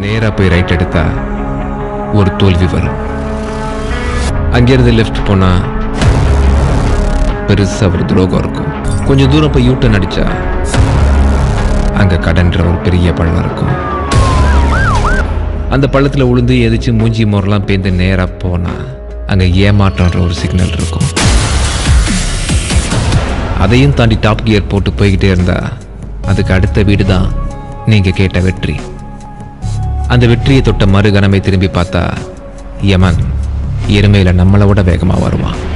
நேரா போய் ரைட் எடுத்தா ஒரு தோல்வி வரும் அங்கிருந்து லெஃப்ட் போனா பெருசா ஒரு துரோகம் இருக்கும் கொஞ்சம் தூரம் போய் யூட்டன் அடிச்சா அங்க கடன்ற ஒரு பெரிய பள்ளம் இருக்கும் அந்த பள்ளத்துல உளுந்து எதிச்சு மூஞ்சி மோரெல்லாம் பேந்து நேரா போனா அங்க ஏமாற்றம்ன்ற ஒரு சிக்னல் இருக்கும் அதையும் தாண்டி டாப் கியர் போட்டு போய்கிட்டே இருந்தா அதுக்கு அடுத்த வீடு தான் நீங்க கேட்ட வெற்றி அந்த வெற்றியை தொட்ட மறுகணமே திரும்பி பார்த்தா யமன் எருமையில நம்மளை விட வேகமா வருவான்